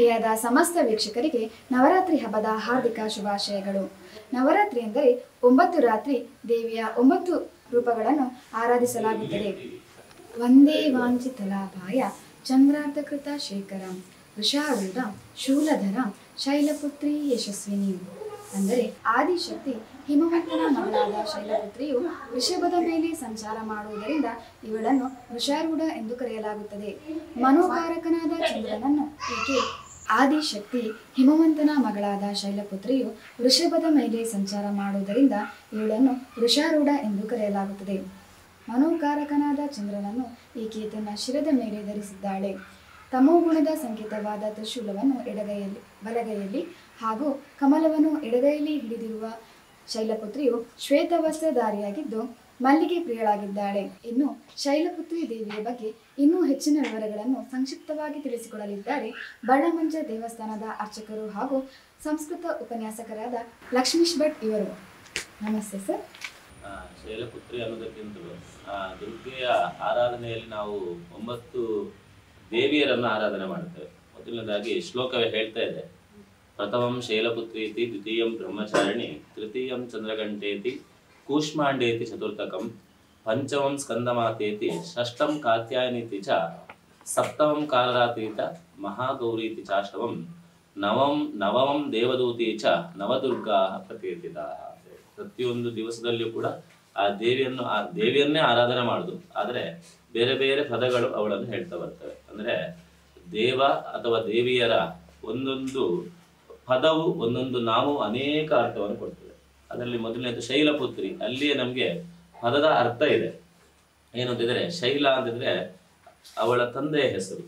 ನಿಲಯದ ಸಮಸ್ತ ವೀಕ್ಷಕರಿಗೆ ನವರಾತ್ರಿ ಹಬ್ಬದ ಹಾರ್ದಿಕ ಶುಭಾಶಯಗಳು ನವರಾತ್ರಿ ಎಂದರೆ ಒಂಬತ್ತು ರಾತ್ರಿ ದೇವಿಯ ಒಂಬತ್ತು ರೂಪಗಳನ್ನು ಆರಾಧಿಸಲಾಗುತ್ತದೆ ವಂದೇ ವಾಂಛಿತಲಾಭಾಯ ಚಂದ್ರಾರ್ಧಕೃತ ಶೇಖರಂ ವೃಷಾರೂಢ ಶೂಲಧರ ಶೈಲಪುತ್ರಿ ಯಶಸ್ವಿನಿ ಅಂದರೆ ಆದಿಶಕ್ತಿ ಹಿಮವಂತನ ಮಗಳಾದ ಶೈಲಪುತ್ರಿಯು ವೃಷಭದ ಮೇಲೆ ಸಂಚಾರ ಮಾಡುವುದರಿಂದ ಇವಳನ್ನು ವೃಷಾರೂಢ ಎಂದು ಕರೆಯಲಾಗುತ್ತದೆ ಮನೋಕಾರಕನಾದ ಚಂದ್ರನನ್ನು ಈಕೆ ಆದಿಶಕ್ತಿ ಹಿಮವಂತನ ಮಗಳಾದ ಶೈಲಪುತ್ರಿಯು ವೃಷಭದ ಮೇಲೆ ಸಂಚಾರ ಮಾಡುವುದರಿಂದ ಇವಳನ್ನು ವೃಷಾರೂಢ ಎಂದು ಕರೆಯಲಾಗುತ್ತದೆ ಮನೋಕಾರಕನಾದ ಚಂದ್ರನನ್ನು ಈಕೆ ತನ್ನ ಶಿರದ ಮೇಲೆ ಧರಿಸಿದ್ದಾಳೆ ತಮೋಗುಣದ ಸಂಕೇತವಾದ ತ್ರಿಶೂಲವನ್ನು ಎಡಗೈಯಲ್ಲಿ ಬಲಗೈಯಲ್ಲಿ ಹಾಗೂ ಕಮಲವನ್ನು ಎಡಗೈಯಲ್ಲಿ ಹಿಡಿದಿರುವ ಶೈಲಪುತ್ರಿಯು ಶ್ವೇತವಸ್ತ್ರಧಾರಿಯಾಗಿದ್ದು ಮಲ್ಲಿಗೆ ಪ್ರಿಯಳಾಗಿದ್ದಾಳೆ ಇನ್ನು ಶೈಲಪುತ್ರಿ ದೇವಿಯ ಬಗ್ಗೆ ಇನ್ನೂ ಹೆಚ್ಚಿನ ವಿವರಗಳನ್ನು ಸಂಕ್ಷಿಪ್ತವಾಗಿ ತಿಳಿಸಿಕೊಡಲಿದ್ದಾರೆ ಬಳ್ಳಮಂಜ ದೇವಸ್ಥಾನದ ಅರ್ಚಕರು ಹಾಗೂ ಸಂಸ್ಕೃತ ಉಪನ್ಯಾಸಕರಾದ ಲಕ್ಷ್ಮೀಶ್ ಭಟ್ ಇವರು ನಮಸ್ತೆ ಸರ್ ಆ, ಶೈಲಪುತ್ರಿ ಅನ್ನೋದಕ್ಕಿಂತಲೂ ಆ, ದುರ್ಗೆಯ ಆರಾಧನೆಯಲ್ಲಿ ನಾವು ಒಂಬತ್ತು ದೇವಿಯರನ್ನು ಆರಾಧನೆ ಮಾಡ್ತೇವೆ ಮೊದಲನೇದಾಗಿ ಶ್ಲೋಕವೇ ಹೇಳ್ತಾ ಇದೆ ಪ್ರಥಮಂ ಶೈಲಪುತ್ರಿ ಇತಿ ದ್ವಿತೀಯಂ ಬ್ರಹ್ಮಚಾರಿಣಿ ತೃತೀಯಂ ಚಂದ್ರಗಂಟೇತಿ ಕೂಷ್ಮಾಂಡೇತಿ ಚತುರ್ಥಕಂ ಪಂಚಮಂ ಸ್ಕಂದಮಾತೇತಿ ಷಷ್ಠಂ ಕಾತ್ಯಾಯನೀತಿ ಚ ಸಪ್ತಮಂ ಕಾಲರಾತೀತ ಮಹಾಗೌರೀತಿ ಚಾಷ್ಟಮಂ ನವಂ ನವಮಂ ದೇವದೂತಿ ಚ ನವದುರ್ಗಾ ಪ್ರಕೀರ್ತಿತಾ ಪ್ರತಿಯೊಂದು ದಿವಸದಲ್ಲಿಯೂ ಕೂಡ ಆ ದೇವಿಯನ್ನು ಆ ದೇವಿಯನ್ನೇ ಆರಾಧನೆ ಮಾಡುದು ಆದರೆ ಬೇರೆ ಬೇರೆ ಪದಗಳು ಅವಳನ್ನು ಹೇಳ್ತಾ ಬರ್ತವೆ ಅಂದ್ರೆ ದೇವ ಅಥವಾ ದೇವಿಯರ ಒಂದೊಂದು ಪದವು ಒಂದೊಂದು ನಾಮವು ಅನೇಕ ಅರ್ಥವನ್ನು ಕೊಡ್ತದೆ ಅದರಲ್ಲಿ ಮೊದಲನೇದು ಶೈಲಪುತ್ರಿ ಅಲ್ಲಿಯೇ ನಮಗೆ ಪದದ ಅರ್ಥ ಇದೆ ಏನು ಅಂತಿದ್ರೆ ಶೈಲ ಅಂತಿದ್ರೆ ಅವಳ ತಂದೆಯ ಹೆಸರು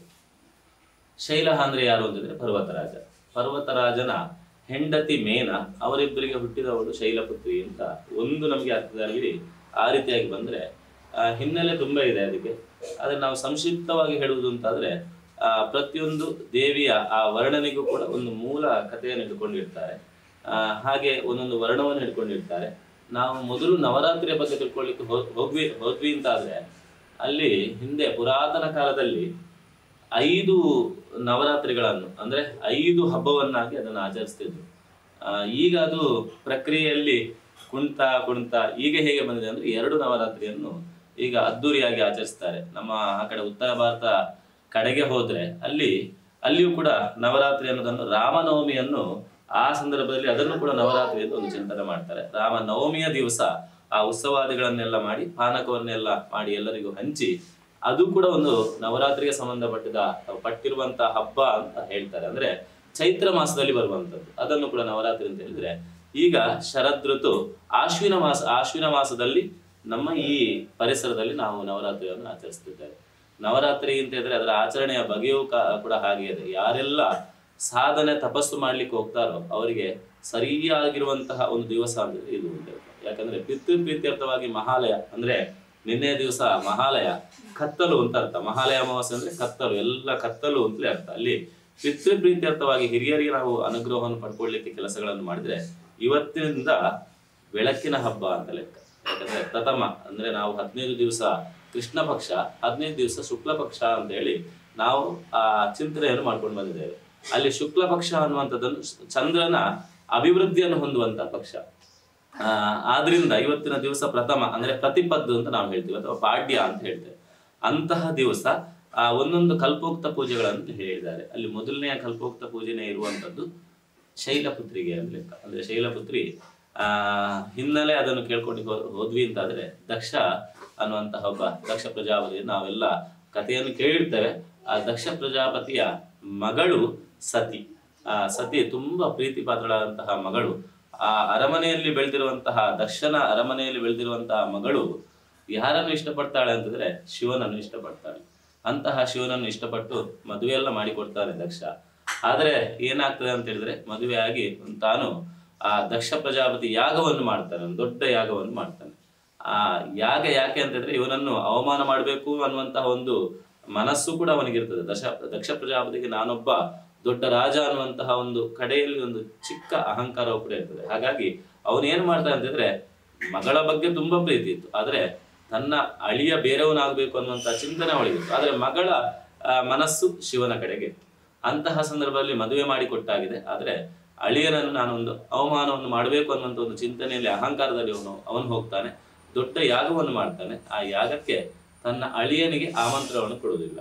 ಶೈಲ ಅಂದ್ರೆ ಯಾರು ಅಂತಿದ್ರೆ ಪರ್ವತರಾಜ ಪರ್ವತರಾಜನ ಹೆಂಡತಿ ಮೇನ ಅವರಿಬ್ಬರಿಗೆ ಹುಟ್ಟಿದವಳು ಶೈಲಪುತ್ರಿ ಅಂತ ಒಂದು ನಮಗೆ ಅರ್ಥದಲ್ಲಿ ಆ ರೀತಿಯಾಗಿ ಬಂದ್ರೆ ಆ ಹಿನ್ನೆಲೆ ತುಂಬಾ ಇದೆ ಅದಕ್ಕೆ ಆದ್ರೆ ನಾವು ಸಂಕ್ಷಿಪ್ತವಾಗಿ ಹೇಳುವುದು ಅಂತಾದ್ರೆ ಆ ಪ್ರತಿಯೊಂದು ದೇವಿಯ ಆ ವರ್ಣನೆಗೂ ಕೂಡ ಒಂದು ಮೂಲ ಕಥೆಯನ್ನು ಹಿಡ್ಕೊಂಡಿರ್ತಾರೆ ಆ ಹಾಗೆ ಒಂದೊಂದು ವರ್ಣವನ್ನು ಹಿಡ್ಕೊಂಡಿರ್ತಾರೆ ನಾವು ಮೊದಲು ನವರಾತ್ರಿಯ ಬಗ್ಗೆ ತಿಳ್ಕೊಳ್ಳಿಕ್ಕೆ ಹೋ- ಹೋದ್ವಿ ಹೋದ್ವಿ ಅಂತಾದ್ರೆ ಅಲ್ಲಿ ಹಿಂದೆ ಪುರಾತನ ಕಾಲದಲ್ಲಿ ಐದು ನವರಾತ್ರಿಗಳನ್ನು ಅಂದ್ರೆ ಐದು ಹಬ್ಬವನ್ನಾಗಿ ಅದನ್ನು ಆಚರಿಸ್ತಿದ್ರು ಆ, ಈಗ ಅದು ಪ್ರಕ್ರಿಯೆಯಲ್ಲಿ ಕುಣಿತ ಕುಣಿತ ಈಗ ಹೇಗೆ ಬಂದಿದೆ ಅಂದ್ರೆ ಎರಡು ನವರಾತ್ರಿಯನ್ನು ಈಗ ಅದ್ದೂರಿಯಾಗಿ ಆಚರಿಸ್ತಾರೆ ನಮ್ಮ ಆ ಕಡೆ ಉತ್ತರ ಭಾರತ ಕಡೆಗೆ ಹೋದ್ರೆ ಅಲ್ಲಿ ಅಲ್ಲಿಯೂ ಕೂಡ ನವರಾತ್ರಿ ಅನ್ನೋದನ್ನು ರಾಮನವಮಿಯನ್ನು ಆ ಸಂದರ್ಭದಲ್ಲಿ ಅದನ್ನು ಕೂಡ ನವರಾತ್ರಿ ಎಂದು ಒಂದು ಚಿಂತನೆ ಮಾಡ್ತಾರೆ ರಾಮ ನವಮಿಯ ದಿವಸ ಆ ಉತ್ಸವಾದಿಗಳನ್ನೆಲ್ಲ ಮಾಡಿ ಪಾನಕವನ್ನೆಲ್ಲ ಮಾಡಿ ಎಲ್ಲರಿಗೂ ಹಂಚಿ ಅದು ಕೂಡ ಒಂದು ನವರಾತ್ರಿಗೆ ಸಂಬಂಧಪಟ್ಟಿದ ಪಟ್ಟಿರುವಂತಹ ಹಬ್ಬ ಅಂತ ಹೇಳ್ತಾರೆ ಅಂದ್ರೆ ಚೈತ್ರ ಮಾಸದಲ್ಲಿ ಬರುವಂತದ್ದು ಅದನ್ನು ಕೂಡ ನವರಾತ್ರಿ ಅಂತ ಹೇಳಿದ್ರೆ ಈಗ ಶರದ್ ಋತು ಆಶ್ವಿನ ಮಾಸ ಆಶ್ವಿನ ಮಾಸದಲ್ಲಿ ನಮ್ಮ ಈ ಪರಿಸರದಲ್ಲಿ ನಾವು ನವರಾತ್ರಿಯನ್ನು ಆಚರಿಸ್ತಿದ್ದೇವೆ ನವರಾತ್ರಿ ಅಂತ ಹೇಳಿದ್ರೆ ಅದರ ಆಚರಣೆಯ ಬಗೆಯೂ ಕ- ಕೂಡ ಹಾಗೆ ಇದೆ ಯಾರೆಲ್ಲ ಸಾಧನೆ ತಪಸ್ಸು ಮಾಡ್ಲಿಕ್ಕೆ ಹೋಗ್ತಾರೋ ಅವರಿಗೆ ಸರಿಯಾಗಿರುವಂತಹ ಒಂದು ದಿವಸ ಅಂದ್ರೆ ಇದು ಅಂತ ಹೇಳ್ತಾರೆ. ಯಾಕಂದ್ರೆ ಪಿತೃ ಪ್ರೀತ್ಯರ್ಥವಾಗಿ ಮಹಾಲಯ ಅಂದ್ರೆ ನಿನ್ನೆ ದಿವಸ ಮಹಾಲಯ ಕತ್ತಲು ಅಂತ ಅರ್ಥ ಮಹಾಲಯ ಅಮಾವಾಸ್ಯೆ ಅಂದ್ರೆ ಕತ್ತಲು ಎಲ್ಲ ಕತ್ತಲು ಅಂತಲೇ ಅರ್ಥ ಅಲ್ಲಿ ಪಿತೃ ಪ್ರೀತ್ಯರ್ಥವಾಗಿ ಹಿರಿಯರಿಗೆ ನಾವು ಅನುಗ್ರಹವನ್ನು ಪಡ್ಕೊಳ್ಳಿಕ್ಕೆ ಕೆಲಸಗಳನ್ನು ಮಾಡಿದ್ರೆ ಇವತ್ತಿನಿಂದ ಬೆಳಕಿನ ಹಬ್ಬ ಅಂತ ಲೆಕ್ಕ ಯಾಕಂದ್ರೆ ಪ್ರಥಮ ಅಂದ್ರೆ ನಾವು ಹದಿನೈದು ದಿವಸ ಕೃಷ್ಣ ಪಕ್ಷ ಹದಿನೈದು ದಿವಸ ಶುಕ್ಲ ಪಕ್ಷ ಅಂತ ಹೇಳಿ ನಾವು ಆ ಚಿಂತನೆಯನ್ನು ಮಾಡ್ಕೊಂಡು ಬಂದಿದ್ದೇವೆ ಅಲ್ಲಿ ಶುಕ್ಲ ಪಕ್ಷ ಅನ್ನುವಂಥದ್ದನ್ನು ಚಂದ್ರನ ಅಭಿವೃದ್ಧಿಯನ್ನು ಹೊಂದುವಂತ ಪಕ್ಷ ಆ ಆದ್ರಿಂದ ಇವತ್ತಿನ ದಿವಸ ಪ್ರಥಮ ಅಂದ್ರೆ ಪ್ರತಿಪದ್ದು ಅಂತ ನಾವು ಹೇಳ್ತೀವಿ ಅಥವಾ ಪಾಡ್ಯ ಅಂತ ಹೇಳ್ತೇವೆ ಅಂತಹ ದಿವಸ ಆ ಒಂದೊಂದು ಕಲ್ಪೋಕ್ತ ಪೂಜೆಗಳನ್ನು ಹೇಳಿದ್ದಾರೆ ಅಲ್ಲಿ ಮೊದಲನೆಯ ಕಲ್ಪೋಕ್ತ ಪೂಜೆನೇ ಇರುವಂತದ್ದು ಶೈಲಪುತ್ರಿಗೆ ಅಂತ ಲೆಕ್ಕ ಅಂದ್ರೆ ಶೈಲಪುತ್ರಿ ಆ ಹಿನ್ನೆಲೆ ಅದನ್ನು ಕೇಳ್ಕೊಂಡು ಹೋ- ಹೋದ್ವಿ ಅಂತಾದ್ರೆ ದಕ್ಷ ಅನ್ನುವಂತಹ ಒಬ್ಬ ದಕ್ಷ ಪ್ರಜಾಪತಿ ನಾವೆಲ್ಲ ಕಥೆಯನ್ನು ಕೇಳಿರ್ತೇವೆ ಆ ದಕ್ಷ ಪ್ರಜಾಪತಿಯ ಮಗಳು ಸತಿ ಆ ಸತಿ ತುಂಬಾ ಪ್ರೀತಿ ಪಾತ್ರಳಾದಂತಹ ಮಗಳು ಆ ಅರಮನೆಯಲ್ಲಿ ಬೆಳೆದಿರುವಂತಹ ದಕ್ಷನ ಅರಮನೆಯಲ್ಲಿ ಬೆಳೆದಿರುವಂತಹ ಮಗಳು ಯಾರನ್ನು ಇಷ್ಟಪಡ್ತಾಳೆ ಅಂತಂದ್ರೆ ಶಿವನನ್ನು ಇಷ್ಟಪಡ್ತಾಳೆ ಅಂತಹ ಶಿವನನ್ನು ಇಷ್ಟಪಟ್ಟು ಮದುವೆ ಎಲ್ಲ ಮಾಡಿಕೊಡ್ತಾನೆ ದಕ್ಷ ಆದ್ರೆ ಏನಾಗ್ತದೆ ಅಂತ ಹೇಳಿದ್ರೆ ಮದುವೆ ಆಗಿ ತಾನು ಆ ದಕ್ಷ ಪ್ರಜಾಪತಿ ಯಾಗವನ್ನು ಮಾಡ್ತಾನೆ ಒಂದು ದೊಡ್ಡ ಯಾಗವನ್ನು ಮಾಡ್ತಾನೆ ಆ ಯಾಗ ಯಾಕೆ ಅಂತ ಹೇಳಿದ್ರೆ ಇವನನ್ನು ಅವಮಾನ ಮಾಡಬೇಕು ಅನ್ನುವಂತಹ ಒಂದು ಮನಸ್ಸು ಕೂಡ ಅವನಿಗಿರ್ತದೆ ದಶ ದಕ್ಷ ಪ್ರಜಾಪತಿಗೆ ನಾನೊಬ್ಬ ದೊಡ್ಡ ರಾಜ ಅನ್ನುವಂತಹ ಒಂದು ಕಡೆಯಲ್ಲಿ ಒಂದು ಚಿಕ್ಕ ಅಹಂಕಾರವು ಕೂಡ ಇರ್ತದೆ ಹಾಗಾಗಿ ಅವನು ಏನ್ ಮಾಡ್ತಾನೆ ಅಂತಂದ್ರೆ ಮಗಳ ಬಗ್ಗೆ ತುಂಬಾ ಪ್ರೀತಿ ಇತ್ತು ಆದ್ರೆ ತನ್ನ ಅಳಿಯ ಬೇರೆಯವನಾಗಬೇಕು ಅನ್ನುವಂತ ಚಿಂತನೆ ಅವಳಿಗಿತ್ತು ಆದ್ರೆ ಮಗಳ ಆ, ಮನಸ್ಸು ಶಿವನ ಕಡೆಗೆ ಇತ್ತು. ಅಂತಹ ಸಂದರ್ಭದಲ್ಲಿ ಮದುವೆ ಮಾಡಿ ಕೊಟ್ಟಾಗಿದೆ ಆದ್ರೆ ಅಳಿಯನನ್ನು ನಾನೊಂದು ಅವಮಾನವನ್ನು ಮಾಡಬೇಕು ಅನ್ನುವಂಥ ಒಂದು ಚಿಂತನೆಯಲ್ಲಿ ಅಹಂಕಾರದಲ್ಲಿ ಅವನು ಅವನು ಹೋಗ್ತಾನೆ ದೊಡ್ಡ ಯಾಗವನ್ನು ಮಾಡ್ತಾನೆ ಆ ಯಾಗಕ್ಕೆ ತನ್ನ ಅಳಿಯನಿಗೆ ಆಮಂತ್ರಣವನ್ನು ಕೊಡುವುದಿಲ್ಲ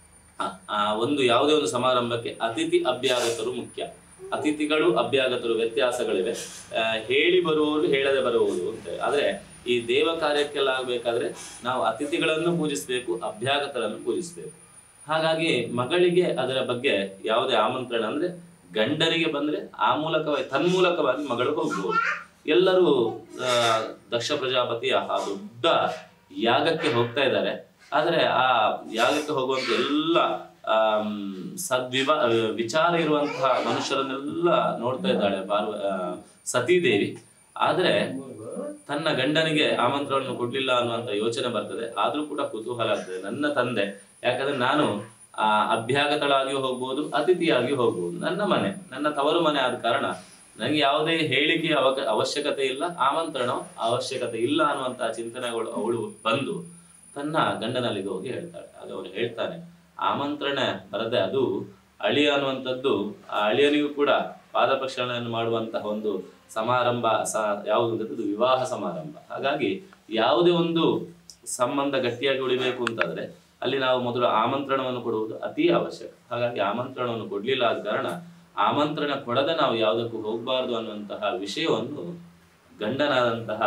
ಆ- ಆ ಒಂದು ಯಾವುದೇ ಒಂದು ಸಮಾರಂಭಕ್ಕೆ ಅತಿಥಿ ಅಭ್ಯಾಗತರು ಮುಖ್ಯ ಅತಿಥಿಗಳು ಅಭ್ಯಾಗತರು ವ್ಯತ್ಯಾಸಗಳಿವೆ ಆ, ಹೇಳಿ ಬರುವವರು ಹೇಳದೆ ಬರುವುದು ಅಂತ ಆದ್ರೆ ಈ ದೇವ ಕಾರ್ಯಕ್ಕೆಲ್ಲ ಆಗ್ಬೇಕಾದ್ರೆ ನಾವು ಅತಿಥಿಗಳನ್ನು ಪೂಜಿಸಬೇಕು ಅಭ್ಯಾಗತರನ್ನು ಪೂಜಿಸಬೇಕು ಹಾಗಾಗಿ ಮಗಳಿಗೆ ಅದರ ಬಗ್ಗೆ ಯಾವುದೇ ಆಮಂತ್ರಣ ಅಂದ್ರೆ ಗಂಡನಿಗೆ ಬಂದ್ರೆ ಆ ಮೂಲಕವಾಗಿ ತನ್ಮೂಲಕವಾಗಿ ಮಗಳು ಹೋಗ್ಬೋದು ಎಲ್ಲರೂ ಆ, ದಕ್ಷ ಪ್ರಜಾಪತಿಯ ಆ ದೊಡ್ಡ ಯಾಗಕ್ಕೆ ಹೋಗ್ತಾ ಇದ್ದಾರೆ ಆದರೆ ಆ ಯಾಗಕ್ಕೆ ಹೋಗುವಂತ ಎಲ್ಲ ಆಮ್, ಸದ್ವಿವ ವಿಚಾರ ಇರುವಂತಹ ಮನುಷ್ಯರನ್ನೆಲ್ಲ ನೋಡ್ತಾ ಇದ್ದಾಳೆ ಪಾರ್ವ ಆ, ಸತೀದೇವಿ ಆದರೆ ತನ್ನ ಗಂಡನಿಗೆ ಆಮಂತ್ರಣವನ್ನು ಕೊಡ್ಲಿಲ್ಲ ಅನ್ನುವಂತ ಯೋಚನೆ ಬರ್ತದೆ ಆದ್ರೂ ಕೂಡ ಕುತೂಹಲ ಆಗ್ತದೆ ನನ್ನ ತಂದೆ ಯಾಕಂದ್ರೆ ನಾನು ಆ ಅಭ್ಯಾಗತಳಾಗಿಯೂ ಹೋಗ್ಬೋದು ಅತಿಥಿಯಾಗಿಯೂ ಹೋಗ್ಬೋದು ನನ್ನ ಮನೆ ನನ್ನ ತವರು ಮನೆ ಆದ ಕಾರಣ ನನಗೆ ಯಾವುದೇ ಹೇಳಿಕೆಯ ಅವಕ ಅವಶ್ಯಕತೆ ಇಲ್ಲ ಆಮಂತ್ರಣ ಅವಶ್ಯಕತೆ ಇಲ್ಲ ಅನ್ನುವಂತಹ ಚಿಂತನೆಗಳು ಅವಳು ಬಂದು ತನ್ನ ಗಂಡನಲ್ಲಿಗೆ ಹೋಗಿ ಹೇಳ್ತಾಳೆ ಆಗ ಅವನು ಹೇಳ್ತಾನೆ ಆಮಂತ್ರಣ ಬರದೆ ಅದು ಅಳಿಯ ಅನ್ನುವಂಥದ್ದು ಆ ಅಳಿಯನಿಗೂ ಕೂಡ ಪಾದ ಪ್ರಕ್ಷಾಳನೆಯನ್ನು ಮಾಡುವಂತಹ ಒಂದು ಸಮಾರಂಭ ಸ ಯಾವುದು ಅಂದ್ರೆ ಅದು ವಿವಾಹ ಸಮಾರಂಭ ಹಾಗಾಗಿ ಯಾವುದೇ ಒಂದು ಸಂಬಂಧ ಗಟ್ಟಿಯಾಗಿ ಉಳಿಬೇಕು ಅಂತಂದ್ರೆ ಅಲ್ಲಿ ನಾವು ಮೊದಲು ಆಮಂತ್ರಣವನ್ನು ಕೊಡುವುದು ಅತಿ ಅವಶ್ಯಕ ಹಾಗಾಗಿ ಆಮಂತ್ರಣವನ್ನು ಕೊಡ್ಲಿಲ್ಲ ಆದ ಕಾರಣ ಆಮಂತ್ರಣ ಕೊಡದೆ ನಾವು ಯಾವುದಕ್ಕೂ ಹೋಗಬಾರ್ದು ಅನ್ನುವಂತಹ ವಿಷಯವನ್ನು ಗಂಡನಾದಂತಹ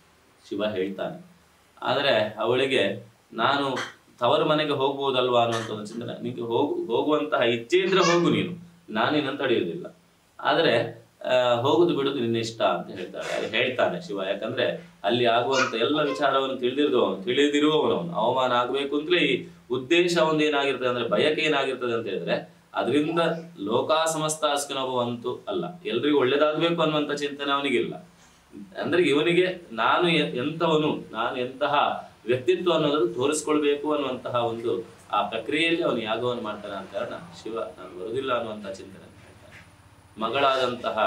ಶಿವ ಹೇಳ್ತಾನೆ ಆದರೆ ಅವಳಿಗೆ ನಾನು ತವರು ಮನೆಗೆ ಹೋಗ್ಬೋದಲ್ವಾ ಅನ್ನುವಂಥ ಒಂದು ಚಿಂತನೆ ನಿನಗೆ ಹೋಗು ಹೋಗುವಂತಹ ಇಚ್ಛೆ ಇದ್ರೆ ಹೋಗು ನೀನು ನಾನು ನಿನ್ನನ್ನು ತಡೆಯುವುದಿಲ್ಲ ಆದರೆ ಆ, ಹೋಗುದು ಬಿಡುದು ನಿನ್ನ ಇಷ್ಟ ಅಂತ ಹೇಳ್ತಾಳೆ ಅದು ಹೇಳ್ತಾನೆ ಶಿವ ಯಾಕಂದ್ರೆ ಅಲ್ಲಿ ಆಗುವಂತ ಎಲ್ಲ ವಿಚಾರವನ್ನು ತಿಳಿದಿರುವವನು ತಿಳಿದಿರುವವನು ಅವನು ಅವಮಾನ ಆಗ್ಬೇಕು ಅಂತಲೇ ಈ ಉದ್ದೇಶ ಒಂದು ಏನಾಗಿರ್ತದೆ ಅಂದ್ರೆ ಬಯಕೆ ಏನಾಗಿರ್ತದೆ ಅಂತ ಹೇಳಿದ್ರೆ ಅದರಿಂದ ಲೋಕಾ ಸಮಸ್ತ ಅಸ್ಕನವಂತೂ ಅಲ್ಲ ಎಲ್ರಿಗೂ ಒಳ್ಳೇದಾಗ್ಬೇಕು ಅನ್ನುವಂಥ ಚಿಂತನೆ ಅವನಿಗಿಲ್ಲ ಅಂದ್ರೆ ಇವನಿಗೆ ನಾನು ಎ- ಎಂತವನು ನಾನು ಎಂತಹ ವ್ಯಕ್ತಿತ್ವ ಅನ್ನೋದನ್ನು ತೋರಿಸ್ಕೊಳ್ಬೇಕು ಅನ್ನುವಂತಹ ಒಂದು ಆ ಪ್ರಕ್ರಿಯೆಯಲ್ಲಿ ಅವನು ಯಾಗವನ್ನು ಮಾಡ್ತಾನೆ ಅಂತ ಕಾರಣ ಶಿವ ನಾನು ಬರುವುದಿಲ್ಲ ಅನ್ನುವಂತಹ ಚಿಂತನೆ ಹೇಳ್ತಾನೆ ಮಗಳಾದಂತಹ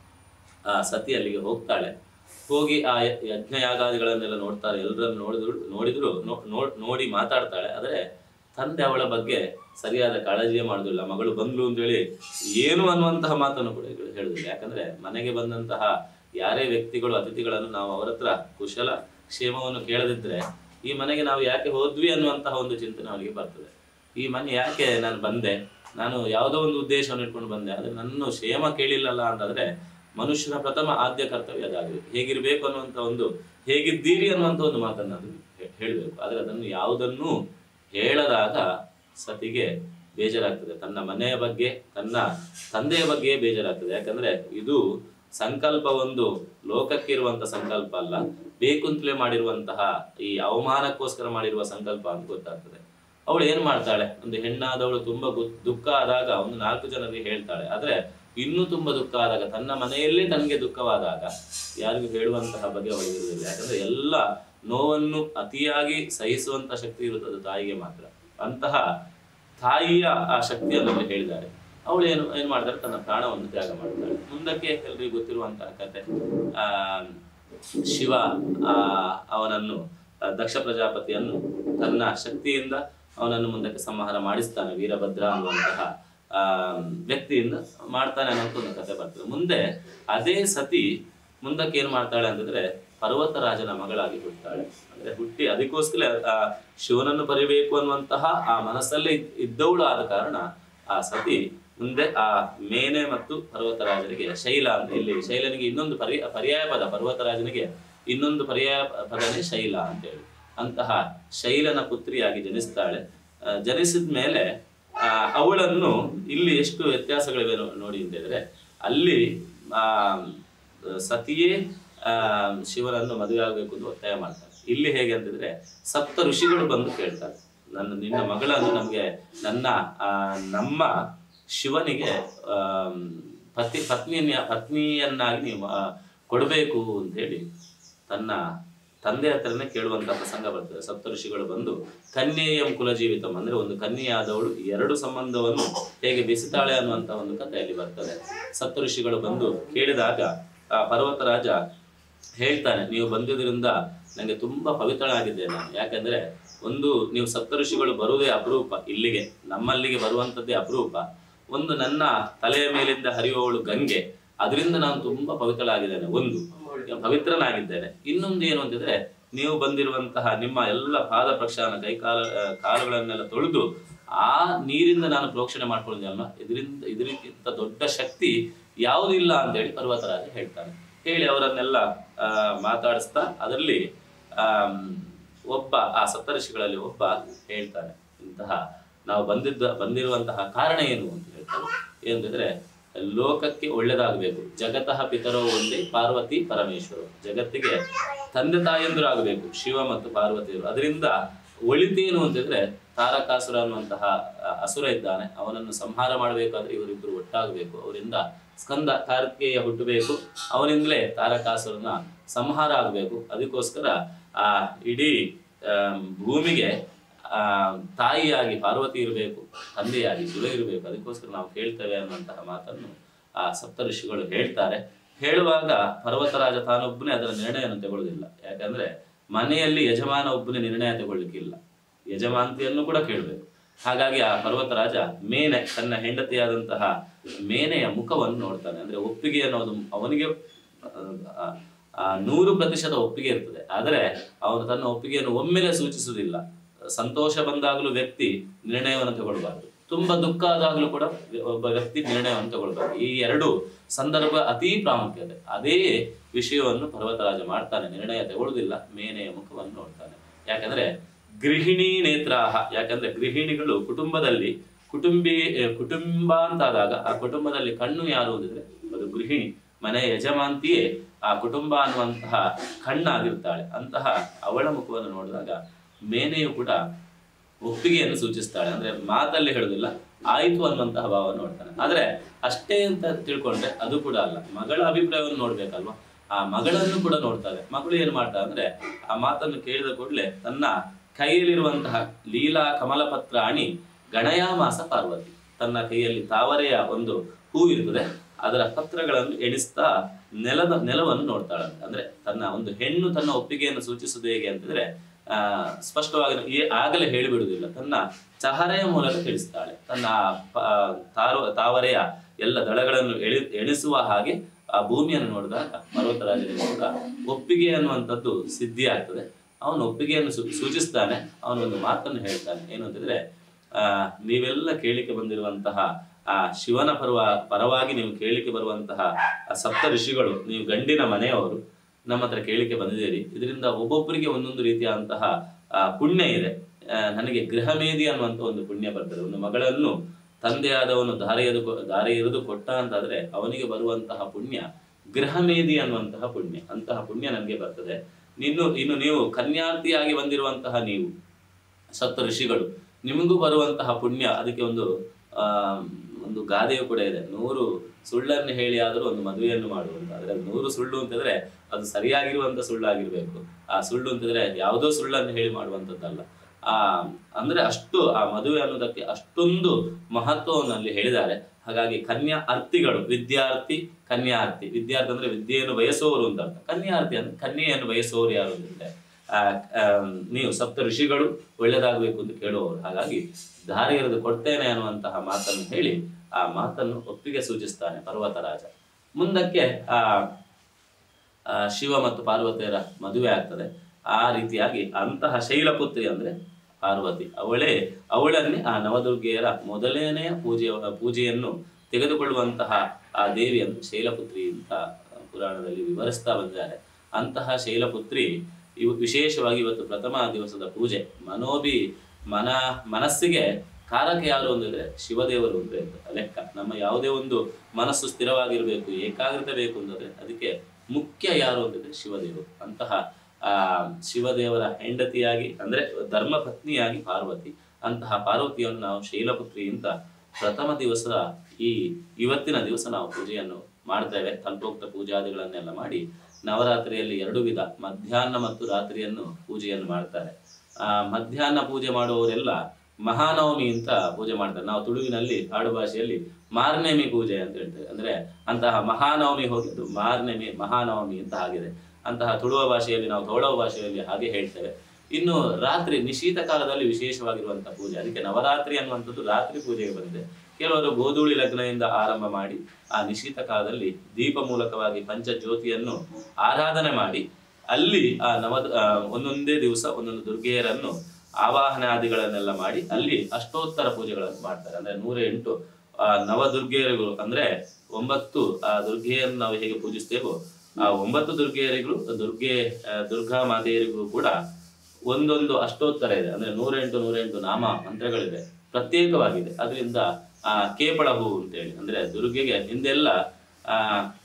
ಆ ಸತಿ ಅಲ್ಲಿಗೆ ಹೋಗ್ತಾಳೆ ಹೋಗಿ ಆ ಯ- ಯಜ್ಞ ಯಾಗಾದಿಗಳನ್ನೆಲ್ಲ ನೋಡ್ತಾರೆ ಎಲ್ಲರನ್ನು ನೋಡಿದ್ರು ನೋಡಿದ್ರು ನೋ- ನೋ- ನೋಡಿ ಮಾತಾಡ್ತಾಳೆ ಆದರೆ ತಂದೆ ಅವಳ ಬಗ್ಗೆ ಸರಿಯಾದ ಕಾಳಜಿಯೇ ಮಾಡುದಿಲ್ಲ ಮಗಳು ಬಂದ್ಲು ಅಂತೇಳಿ ಏನು ಅನ್ನುವಂತಹ ಮಾತನ್ನು ಕೂಡ ಹೇಳು- ಹೇಳುದಿಲ್ಲ ಯಾಕಂದ್ರೆ ಮನೆಗೆ ಬಂದಂತಹ ಯಾರೇ ವ್ಯಕ್ತಿಗಳು ಅತಿಥಿಗಳನ್ನು ನಾವು ಅವರ ಹತ್ರ ಕುಶಲ ಕ್ಷೇಮವನ್ನು ಕೇಳದಿದ್ರೆ ಈ ಮನೆಗೆ ನಾವು ಯಾಕೆ ಹೋದ್ವಿ ಅನ್ನುವಂತಹ ಒಂದು ಚಿಂತನೆ ಅವನಿಗೆ ಬರ್ತದೆ ಈ ಮನೆ ಯಾಕೆ ನಾನು ಬಂದೆ ನಾನು ಯಾವುದೋ ಒಂದು ಉದ್ದೇಶವನ್ನು ಇಟ್ಕೊಂಡು ಬಂದೆ ಆದ್ರೆ ನನ್ನ ಕ್ಷೇಮ ಕೇಳಿಲ್ಲಲ್ಲ ಅಂತಂದ್ರೆ ಮನುಷ್ಯನ ಪ್ರಥಮ ಆದ್ಯ ಕರ್ತವ್ಯ ಅದಾಗಿದೆ ಹೇಗಿರ್ಬೇಕು ಅನ್ನುವಂಥ ಒಂದು ಹೇಗಿದ್ದೀರಿ ಅನ್ನುವಂಥ ಒಂದು ಮಾತನ್ನು ಅದು ಹೇ- ಹೇಳ್ಬೇಕು ಆದ್ರೆ ಅದನ್ನು ಯಾವುದನ್ನು ಹೇಳದಾಗ ಸತಿಗೆ ಬೇಜಾರಾಗ್ತದೆ ತನ್ನ ಮನೆಯ ಬಗ್ಗೆ ತನ್ನ ತಂದೆಯ ಬಗ್ಗೆ ಬೇಜಾರಾಗ್ತದೆ ಯಾಕಂದ್ರೆ ಇದು ಸಂಕಲ್ಪ ಒಂದು ಲೋಕಕ್ಕೆ ಇರುವಂತ ಸಂಕಲ್ಪ ಅಲ್ಲ ಬೇಕು ಅಂತಲೇ ಮಾಡಿರುವಂತಹ ಈ ಅವಮಾನಕ್ಕೋಸ್ಕರ ಮಾಡಿರುವ ಸಂಕಲ್ಪ ಅಂತ ಗೊತ್ತಾಗ್ತದೆ ಅವಳು ಏನ್ ಮಾಡ್ತಾಳೆ ಒಂದು ಹೆಣ್ಣಾದವಳು ತುಂಬಾ ಗು- ದುಃಖ ಆದಾಗ ಒಂದು ನಾಲ್ಕು ಜನರಿಗೆ ಹೇಳ್ತಾಳೆ ಆದ್ರೆ ಇನ್ನೂ ತುಂಬಾ ದುಃಖ ಆದಾಗ ತನ್ನ ಮನೆಯಲ್ಲೇ ತನಗೆ ದುಃಖವಾದಾಗ ಯಾರಿಗೂ ಹೇಳುವಂತಹ ಬಗ್ಗೆ ಅವಳಿಗೆ ಇರುವುದಿಲ್ಲ ಯಾಕಂದ್ರೆ ಎಲ್ಲ ನೋವನ್ನು ಅತಿಯಾಗಿ ಸಹಿಸುವಂತ ಶಕ್ತಿ ಇರುತ್ತದೆ ಅದು ತಾಯಿಗೆ ಮಾತ್ರ ಅಂತಹ ತಾಯಿಯ ಆ ಶಕ್ತಿಯನ್ನು ಅಲ್ಲಿ ಹೇಳಿದ್ದಾರೆ ಅವಳು ಏನು ಏನ್ ಮಾಡ್ತಾರೆ ತನ್ನ ಪ್ರಾಣವನ್ನು ತ್ಯಾಗ ಮಾಡ್ತಾಳೆ ಮುಂದಕ್ಕೆ ಎಲ್ರಿಗೂ ಗೊತ್ತಿರುವಂತಹ ಕತೆ ಆ ಶಿವ ಆ ಅವನನ್ನು ಆ, ದಕ್ಷ ಪ್ರಜಾಪತಿಯನ್ನು ತನ್ನ ಶಕ್ತಿಯಿಂದ ಅವನನ್ನು ಮುಂದಕ್ಕೆ ಸಂಹಾರ ಮಾಡಿಸ್ತಾನೆ ವೀರಭದ್ರ ಅನ್ನುವಂತಹ ಆ ವ್ಯಕ್ತಿಯಿಂದ ಮಾಡ್ತಾನೆ ಅನ್ನೋಂಥ ಒಂದು ಕತೆ ಬರ್ತದೆ ಮುಂದೆ ಅದೇ ಸತಿ ಮುಂದಕ್ಕೆ ಏನ್ ಮಾಡ್ತಾಳೆ ಅಂತಂದ್ರೆ ಪರ್ವತರಾಜನ ಮಗಳಾಗಿ ಹುಟ್ಟುತ್ತಾಳೆ ಅಂದ್ರೆ ಹುಟ್ಟಿ ಅದಕ್ಕೋಸ್ಕರ ಆ ಶಿವನನ್ನು ಬರಿಬೇಕು ಅನ್ನುವಂತಹ ಆ ಮನಸ್ಸಲ್ಲೇ ಇದ್- ಇದ್ದವಳು ಆದ ಕಾರಣ ಆ ಸತಿ ಮುಂದೆ ಆ ಮೇನೆ ಮತ್ತು ಪರ್ವತರಾಜನಿಗೆ ಶೈಲ ಅಂತ ಇಲ್ಲಿ ಶೈಲನಿಗೆ ಇನ್ನೊಂದು ಪರಿ ಪರ್ಯಾಯ ಪದ ಪರ್ವತರಾಜನಿಗೆ ಇನ್ನೊಂದು ಪರ್ಯಾಯ ಪದನೇ ಶೈಲ ಅಂತ ಹೇಳಿ ಅಂತಹ ಶೈಲನ ಪುತ್ರಿಯಾಗಿ ಜನಿಸ್ತಾಳೆ ಆ, ಜನಿಸಿದ ಮೇಲೆ ಆ, ಅವಳನ್ನು ಇಲ್ಲಿ ಎಷ್ಟು ವ್ಯತ್ಯಾಸಗಳಿವೆ ನೋ- ನೋಡಿ ಅಂತ ಹೇಳಿದ್ರೆ ಅಲ್ಲಿ ಆ ಸತಿಯೇ ಆ ಶಿವನನ್ನು ಮದುವೆ ಆಗಬೇಕು ಅಂತ ಒತ್ತಾಯ ಮಾಡ್ತಾರೆ ಇಲ್ಲಿ ಹೇಗೆ ಅಂತಂದ್ರೆ ಸಪ್ತ ಋಷಿಗಳು ಬಂದು ಕೇಳ್ತಾರೆ ನನ್ನ ನಿನ್ನ ಮಗಳನ್ನು ನಮಗೆ ನನ್ನ ಆ, ನಮ್ಮ ಶಿವನಿಗೆ ಆ, ಪತಿ ಪತ್ನಿಯನ್ನ ಪತ್ನಿಯನ್ನಾಗಿ ನೀವು ಆ, ಕೊಡಬೇಕು ಅಂತ ಹೇಳಿ ತನ್ನ ತಂದೆ ಹತ್ರನೇ ಕೇಳುವಂತ ಪ್ರಸಂಗ ಬರ್ತದೆ ಸಪ್ತ ಋಷಿಗಳು ಬಂದು ಕನ್ಯೆಯಂ ಕುಲಜೀವಿತಂ ಅಂದ್ರೆ ಒಂದು ಕನ್ಯೆಯಾದವಳು ಎರಡು ಸಂಬಂಧವನ್ನು ಹೇಗೆ ಬೆಸಿತಾಳೆ ಅನ್ನುವಂತ ಒಂದು ಕಥೆಯಲ್ಲಿ ಬರ್ತದೆ ಸಪ್ತ ಋಷಿಗಳು ಬಂದು ಕೇಳಿದಾಗ ಆ ಪರ್ವತರಾಜ ಹೇಳ್ತಾನೆ ನೀವು ಬಂದಿದ್ರಿಂದ ನನಗೆ ತುಂಬಾ ಪವಿತ್ರನಾಗಿದ್ದೆ ನಾನು ಯಾಕಂದ್ರೆ ಒಂದು ನೀವು ಸಪ್ತ ಋಷಿಗಳು ಬರುವುದೇ ಅಪರೂಪ ಇಲ್ಲಿಗೆ ನಮ್ಮಲ್ಲಿಗೆ ಬರುವಂತದ್ದೇ ಅಪರೂಪ ಒಂದು ನನ್ನ ತಲೆಯ ಮೇಲಿಂದ ಹರಿಯುವವಳು ಗಂಗೆ ಅದರಿಂದ ನಾನು ತುಂಬಾ ಪವಿತ್ರಳಾಗಿದ್ದೇನೆ ಒಂದು ಪವಿತ್ರನಾಗಿದ್ದೇನೆ ಇನ್ನೊಂದು ಏನು ಅಂತಿದ್ರೆ ನೀವು ಬಂದಿರುವಂತಹ ನಿಮ್ಮ ಎಲ್ಲ ಪಾದ ಪ್ರಕ್ಷಾಲನ ಕೈ ಕಾಲ ಆ, ಕಾಲುಗಳನ್ನೆಲ್ಲ ತೊಳೆದು ಆ ನೀರಿಂದ ನಾನು ಪ್ರೋಕ್ಷಣೆ ಮಾಡ್ಕೊಂಡಿದ್ದಲ್ಲ ಇದರಿಂದ ಇದಕ್ಕಿಂತ ದೊಡ್ಡ ಶಕ್ತಿ ಯಾವುದಿಲ್ಲ ಅಂತೇಳಿ ಪರ್ವತರಾಜ ಹೇಳ್ತಾನೆ ಹೇಳಿ ಅವರನ್ನೆಲ್ಲ ಆ, ಮಾತಾಡಿಸ್ತಾ ಅದರಲ್ಲಿ ಆಮ್, ಒಬ್ಬ ಆ ಸಪ್ತಋಷಿಗಳಲ್ಲಿ ಒಬ್ಬ ಹೇಳ್ತಾನೆ ಇಂತಹ ನಾವು ಬಂದಿದ್ದ ಬಂದಿರುವಂತಹ ಕಾರಣ ಏನು ಅಂತ ಹೇಳ್ತಾನೆ ಏನಂತಂದ್ರೆ ಲೋಕಕ್ಕೆ ಒಳ್ಳೇದಾಗಬೇಕು ಜಗತಃ ಪಿತರೋ ಒಂದೇ ಪಾರ್ವತಿ ಪರಮೇಶ್ವರು ಜಗತ್ತಿಗೆ ತಂದೆ ತಾಯಂದಿರು ಆಗಬೇಕು ಶಿವ ಮತ್ತು ಪಾರ್ವತಿಯರು ಅದರಿಂದ ಒಳಿತೇನು ಅಂತಂದ್ರೆ ತಾರಕಾಸುರ ಅನ್ನುವಂತಹ ಆ, ಅಸುರ ಇದ್ದಾನೆ ಅವನನ್ನು ಸಂಹಾರ ಮಾಡಬೇಕಾದ್ರೆ ಇವರಿಬ್ಬರು ಒಟ್ಟಾಗಬೇಕು ಅವರಿಂದ ಸ್ಕಂದ ಕಾರ್ತಿಕೇಯ ಹುಟ್ಟಬೇಕು ಅವನಿಂದಲೇ ತಾರಕಾಸುರನ ಸಂಹಾರ ಆಗಬೇಕು ಅದಕ್ಕೋಸ್ಕರ ಆ ಇಡೀ ಆಮ್, ಭೂಮಿಗೆ ಆ ತಾಯಿಯಾಗಿ ಪಾರ್ವತಿ ಇರಬೇಕು ತಂದೆಯಾಗಿ ಶಿವ ಇರಬೇಕು ಅದಕ್ಕೋಸ್ಕರ ನಾವು ಕೇಳ್ತೇವೆ ಅನ್ನುವಂತಹ ಮಾತನ್ನು ಆ ಸಪ್ತ ಋಷಿಗಳು ಹೇಳ್ತಾರೆ ಹೇಳುವಾಗ ಪರ್ವತರಾಜ ತಾನೊಬ್ಬನೇ ಅದರ ನಿರ್ಣಯವನ್ನು ತಗೊಳ್ಳೋದಿಲ್ಲ ಯಾಕಂದ್ರೆ ಮನೆಯಲ್ಲಿ ಯಜಮಾನ ಒಬ್ಬನೇ ನಿರ್ಣಯ ತಗೊಳ್ಳಿಕ್ಕಿಲ್ಲ ಯಜಮಾನತಿಯನ್ನು ಕೂಡ ಕೇಳಬೇಕು ಹಾಗಾಗಿ ಆ ಪರ್ವತರಾಜ ಮೇನೆ ತನ್ನ ಹೆಂಡತಿಯಾದಂತಹ ಮೇನೆಯ ಮುಖವನ್ನು ನೋಡ್ತಾನೆ ಅಂದ್ರೆ ಒಪ್ಪಿಗೆ ಅನ್ನೋದು ಅವನಿಗೆ ಆ, ಆ, ನೂರು ಪ್ರತಿಶತ ಒಪ್ಪಿಗೆ ಇರ್ತದೆ ಆದರೆ ಅವನು ತನ್ನ ಒಪ್ಪಿಗೆಯನ್ನು ಒಮ್ಮೆಲೆ ಸೂಚಿಸುವುದಿಲ್ಲ ಸಂತೋಷ ಬಂದಾಗಲೂ ವ್ಯಕ್ತಿ ನಿರ್ಣಯವನ್ನು ತಗೊಳ್ಬಾರ್ದು ತುಂಬಾ ದುಃಖ ಆದಾಗಲೂ ಕೂಡ ಒಬ್ಬ ವ್ಯಕ್ತಿ ನಿರ್ಣಯವನ್ನು ತಗೊಳ್ಬಾರ್ದು ಈ ಎರಡು ಸಂದರ್ಭ ಅತೀ ಪ್ರಾಮುಖ್ಯತೆ ಅದೇ ವಿಷಯವನ್ನು ಪರ್ವತರಾಜ ಮಾಡ್ತಾನೆ ನಿರ್ಣಯ ತಗೊಳ್ಳುದಿಲ್ಲ ಮೇನೆಯ ಮುಖವನ್ನು ನೋಡ್ತಾನೆ ಯಾಕಂದ್ರೆ ಗೃಹಿಣಿ ನೇತ್ರಾಹ ಯಾಕಂದ್ರೆ ಗೃಹಿಣಿಗಳು ಕುಟುಂಬದಲ್ಲಿ ಕುಟುಂಬಿ ಆ, ಕುಟುಂಬ ಅಂತಾದಾಗ ಆ ಕುಟುಂಬದಲ್ಲಿ ಕಣ್ಣು ಯಾರು ಅಂದಿದ್ರೆ ಅದು ಗೃಹಿಣಿ ಮನೆಯ ಯಜಮಾಂತಿಯೇ ಆ ಕುಟುಂಬ ಅನ್ನುವಂತಹ ಕಣ್ಣಾಗಿರ್ತಾಳೆ ಅಂತಹ ಅವಳ ಮುಖವನ್ನು ನೋಡಿದಾಗ ಮೇನೆಯು ಕೂಡ ಒಪ್ಪಿಗೆಯನ್ನು ಸೂಚಿಸ್ತಾಳೆ ಅಂದ್ರೆ ಮಾತಲ್ಲಿ ಹೇಳುದಿಲ್ಲ ಆಯ್ತು ಅನ್ನುವಂತಹ ಭಾವ ನೋಡ್ತಾನೆ ಆದ್ರೆ ಅಷ್ಟೇ ಅಂತ ತಿಳ್ಕೊಂಡ್ರೆ ಅದು ಕೂಡ ಅಲ್ಲ ಮಗಳ ಅಭಿಪ್ರಾಯವನ್ನು ನೋಡ್ಬೇಕಲ್ವಾ ಆ ಮಗಳನ್ನು ಕೂಡ ನೋಡ್ತಾಳೆ ಮಗಳು ಏನ್ ಮಾಡ್ತಾಳೆ ಅಂದ್ರೆ ಆ ಮಾತನ್ನು ಕೇಳಿದ ಕೂಡಲೇ ತನ್ನ ಕೈಯಲ್ಲಿರುವಂತಹ ಲೀಲಾ ಕಮಲಪತ್ರ ಅಣಿ ಗಣಯಾಮಾಸ ಪಾರ್ವತಿ ತನ್ನ ಕೈಯಲ್ಲಿ ತಾವರೆಯ ಒಂದು ಹೂ ಇರ್ತದೆ ಅದರ ಪತ್ರಗಳನ್ನು ಎಣಿಸ್ತಾ ನೆಲದ ನೆಲವನ್ನು ನೋಡ್ತಾಳಂತೆ ಅಂದ್ರೆ ತನ್ನ ಒಂದು ಹೆಣ್ಣು ತನ್ನ ಒಪ್ಪಿಗೆಯನ್ನು ಸೂಚಿಸುವುದು ಹೇಗೆ ಅಂತಂದ್ರೆ ಆ ಸ್ಪಷ್ಟವಾಗಿ ಈ- ಆಗಲೇ ಹೇಳಿಬಿಡುವುದಿಲ್ಲ ತನ್ನ ಚಹರೆಯ ಮೂಲಕ ತಿಳಿಸ್ತಾಳೆ ತನ್ನ ಪ- ತಾರು ತಾವರೆಯ ಎಲ್ಲ ದಳಗಳನ್ನು ಎಳಿ ಎಣಿಸುವ ಹಾಗೆ ಆ ಭೂಮಿಯನ್ನು ನೋಡಿದಾಗ ಪರ್ವತರಾಜನಿಗೆ ಕೂಡ ಒಪ್ಪಿಗೆ ಅನ್ನುವಂಥದ್ದು ಸಿದ್ಧಿ ಆಗ್ತದೆ ಅವನು ಒಪ್ಪಿಗೆಯನ್ನು ಸೂ- ಸೂಚಿಸ್ತಾನೆ ಅವನೊಂದು ಮಾತನ್ನು ಹೇಳ್ತಾನೆ ಏನು ಅಂತಂದ್ರೆ ಆ ನೀವೆಲ್ಲ ಕೇಳಿಕೆ ಬಂದಿರುವಂತಹ ಆ ಶಿವನ ಪರವ ಪರವಾಗಿ ನೀವು ಕೇಳಿಕೆ ಬರುವಂತಹ ಆ ಸಪ್ತ ಋಷಿಗಳು ನೀವು ಗಂಡಿನ ಮನೆಯವರು ನಮ್ಮ ಹತ್ರ ಕೇಳಿಕೆ ಬಂದಿದ್ದೀರಿ ಇದರಿಂದ ಒಬ್ಬೊಬ್ಬರಿಗೆ ಒಂದೊಂದು ರೀತಿಯಾದಂತಹ ಆ, ಪುಣ್ಯ ಇದೆ ಆ, ನನಗೆ ಗೃಹಮೇಧಿ ಅನ್ನುವಂಥ ಒಂದು ಪುಣ್ಯ ಬರ್ತದೆ ಒಂದು ಮಗಳನ್ನು ತಂದೆಯಾದವನು ದಾರಿ ಎದು ದಾರಿ ಎರೆದು ಕೊಟ್ಟ ಅಂತಾದ್ರೆ ಅವನಿಗೆ ಬರುವಂತಹ ಪುಣ್ಯ ಗೃಹಮೇಧಿ ಅನ್ನುವಂತಹ ಪುಣ್ಯ ಅಂತಹ ಪುಣ್ಯ ನನಗೆ ಬರ್ತದೆ ಇನ್ನು ಇನ್ನು ನೀವು ಕನ್ಯಾರ್ಥಿಯಾಗಿ ಬಂದಿರುವಂತಹ ನೀವು ಸಪ್ತ ಋಷಿಗಳು ನಿಮಗೂ ಬರುವಂತಹ ಪುಣ್ಯ ಅದಕ್ಕೆ ಒಂದು ಆ ಒಂದು ಗಾದೆಯು ಕೂಡ ಇದೆ ನೂರು ಸುಳ್ಳನ್ನು ಹೇಳಿ ಆದರೂ ಒಂದು ಮದುವೆಯನ್ನು ಮಾಡುವಂತ ಆದ್ರೆ ಅದು ನೂರು ಸುಳ್ಳು ಅಂತಂದ್ರೆ ಅದು ಸರಿಯಾಗಿರುವಂತ ಸುಳ್ಳಾಗಿರ್ಬೇಕು ಆ ಸುಳ್ಳು ಅಂತಂದ್ರೆ ಯಾವುದೋ ಸುಳ್ಳನ್ನು ಹೇಳಿ ಮಾಡುವಂತದ್ದಲ್ಲ ಆ ಅಂದ್ರೆ ಅಷ್ಟು ಆ ಮದುವೆ ಅನ್ನೋದಕ್ಕೆ ಅಷ್ಟೊಂದು ಮಹತ್ವವನ್ನು ಅಲ್ಲಿ ಹೇಳಿದ್ದಾರೆ ಹಾಗಾಗಿ ಕನ್ಯಾ ಅರ್ಥಿಗಳು ವಿದ್ಯಾರ್ಥಿ ಕನ್ಯಾರ್ಥಿ ವಿದ್ಯಾರ್ಥಿ ಅಂದ್ರೆ ವಿದ್ಯೆಯನ್ನು ಬಯಸುವವರು ಅಂತ ಅರ್ಥ ಕನ್ಯಾರ್ಥಿ ಅಂದ್ರೆ ಕನ್ಯೆಯನ್ನು ಬಯಸುವವರು ಯಾರು ಅಂದ್ರೆ ಆ, ಆ, ನೀವು ಸಪ್ತ ಋಷಿಗಳು ಒಳ್ಳೇದಾಗಬೇಕು ಅಂತ ಕೇಳುವವರು ಹಾಗಾಗಿ ದಾರಿ ಎರೆದು ಕೊಡ್ತೇನೆ ಅನ್ನುವಂತಹ ಮಾತನ್ನು ಹೇಳಿ ಆ ಮಾತನ್ನು ಒಪ್ಪಿಗೆ ಸೂಚಿಸ್ತಾನೆ ಪರ್ವತರಾಜ ಮುಂದಕ್ಕೆ ಆ ಆ, ಶಿವ ಮತ್ತು ಪಾರ್ವತಿಯರ ಮದುವೆ ಆಗ್ತದೆ ಆ ರೀತಿಯಾಗಿ ಅಂತಹ ಶೈಲಪುತ್ರಿ ಅಂದ್ರೆ ಪಾರ್ವತಿ ಅವಳೇ ಅವಳನ್ನೇ ಆ ನವದುರ್ಗೆಯರ ಮೊದಲನೆಯ ಪೂಜೆಯ ಪೂಜೆಯನ್ನು ತೆಗೆದುಕೊಳ್ಳುವಂತಹ ಆ ದೇವಿಯನ್ನು ಶೈಲಪುತ್ರಿ ಅಂತ ಪುರಾಣದಲ್ಲಿ ವಿವರಿಸ್ತಾ ಬಂದಿದ್ದಾರೆ ಅಂತಹ ಶೈಲಪುತ್ರಿ ಇವು ವಿಶೇಷವಾಗಿ ಇವತ್ತು ಪ್ರಥಮ ದಿವಸದ ಪೂಜೆ ಮನೋಬಿ ಮನ ಮನಸ್ಸಿಗೆ ಕಾರಕ ಯಾರು ಅಂದಿದ್ರೆ ಶಿವದೇವರು ಅಂತ ಇರ್ತದೆ ಲೆಕ್ಕ ನಮ್ಮ ಯಾವುದೇ ಒಂದು ಮನಸ್ಸು ಸ್ಥಿರವಾಗಿರ್ಬೇಕು ಏಕಾಗ್ರತೆ ಬೇಕು ಅಂತಂದ್ರೆ ಅದಕ್ಕೆ ಮುಖ್ಯ ಯಾರು ಅಂತಿದ್ರೆ ಶಿವದೇವರು ಅಂತಹ ಆ ಶಿವದೇವರ ಹೆಂಡತಿಯಾಗಿ ಅಂದ್ರೆ ಧರ್ಮ ಪತ್ನಿಯಾಗಿ ಪಾರ್ವತಿ ಅಂತಹ ಪಾರ್ವತಿಯನ್ನು ನಾವು ಶೈಲಪುತ್ರಿ ಅಂತ ಪ್ರಥಮ ದಿವಸದ ಈ ಇವತ್ತಿನ ದಿವಸ ನಾವು ಪೂಜೆಯನ್ನು ಮಾಡ್ತೇವೆ ಕಲ್ಪೋಕ್ತ ಪೂಜಾದಿಗಳನ್ನೆಲ್ಲ ಮಾಡಿ ನವರಾತ್ರಿಯಲ್ಲಿ ಎರಡು ವಿಧ ಮಧ್ಯಾಹ್ನ ಮತ್ತು ರಾತ್ರಿಯನ್ನು ಪೂಜೆಯನ್ನು ಮಾಡ್ತಾರೆ ಆ ಮಧ್ಯಾಹ್ನ ಪೂಜೆ ಮಾಡುವವರೆಲ್ಲ ಮಹಾನವಮಿ ಅಂತ ಪೂಜೆ ಮಾಡ್ತಾರೆ ನಾವು ತುಳುವಿನಲ್ಲಿ ಆಡು ಭಾಷೆಯಲ್ಲಿ ಮಾರ್ನೇಮಿ ಪೂಜೆ ಅಂತ ಹೇಳ್ತೇವೆ ಅಂದ್ರೆ ಅಂತಹ ಮಹಾನವಮಿ ಹೋಗಿದ್ದು ಮಾರ್ನೇಮಿ ಮಹಾನವಮಿ ಅಂತ ಆಗಿದೆ ಅಂತಹ ತುಳುವ ಭಾಷೆಯಲ್ಲಿ ನಾವು ಗೌಡವ ಭಾಷೆಯಲ್ಲಿ ಹಾಗೆ ಹೇಳ್ತೇವೆ ಇನ್ನು ರಾತ್ರಿ ನಿಶೀತ ಕಾಲದಲ್ಲಿ ವಿಶೇಷವಾಗಿರುವಂತಹ ಪೂಜೆ ಅದಕ್ಕೆ ನವರಾತ್ರಿ ಅನ್ನುವಂಥದ್ದು ರಾತ್ರಿ ಪೂಜೆಗೆ ಬಂದಿದೆ ಕೆಲವರು ಗೋಧೂಳಿ ಲಗ್ನದಿಂದ ಆರಂಭ ಮಾಡಿ ಆ ನಿಶ್ಚಿತ ಕಾಲದಲ್ಲಿ ದೀಪ ಮೂಲಕವಾಗಿ ಪಂಚಜ್ಯೋತಿಯನ್ನು ಆರಾಧನೆ ಮಾಡಿ ಅಲ್ಲಿ ಆ ನವ ಆ, ಒಂದೊಂದೇ ದಿವಸ ಒಂದೊಂದು ದುರ್ಗೆಯರನ್ನು ಆವಾಹನಾದಿಗಳನ್ನೆಲ್ಲ ಮಾಡಿ ಅಲ್ಲಿ ಅಷ್ಟೋತ್ತರ ಪೂಜೆಗಳನ್ನು ಮಾಡ್ತಾರೆ ಅಂದ್ರೆ ನೂರ ಎಂಟು ಆ ನವದುರ್ಗೆಯರಿಗೂ ಅಂದ್ರೆ ಒಂಬತ್ತು ಆ ದುರ್ಗೆಯನ್ನು ನಾವು ಹೇಗೆ ಪೂಜಿಸ್ತೇವೋ ಆ ಒಂಬತ್ತು ದುರ್ಗೆಯರಿಗೂ ದುರ್ಗೆ ಆ, ದುರ್ಗಾ ಮಾತೆಯರಿಗೂ ಕೂಡ ಒಂದೊಂದು ಅಷ್ಟೋತ್ತರ ಇದೆ ಅಂದ್ರೆ ನೂರೆಂಟು ನೂರೆಂಟು ನಾಮ ಮಂತ್ರಗಳಿದೆ ಪ್ರತ್ಯೇಕವಾಗಿದೆ ಅದರಿಂದ ಆ ಕೇಪಳ ಹೂ ಅಂತೇಳಿ ಅಂದ್ರೆ ದುರ್ಗೆಗೆ ಹಿಂದೆಲ್ಲ ಆ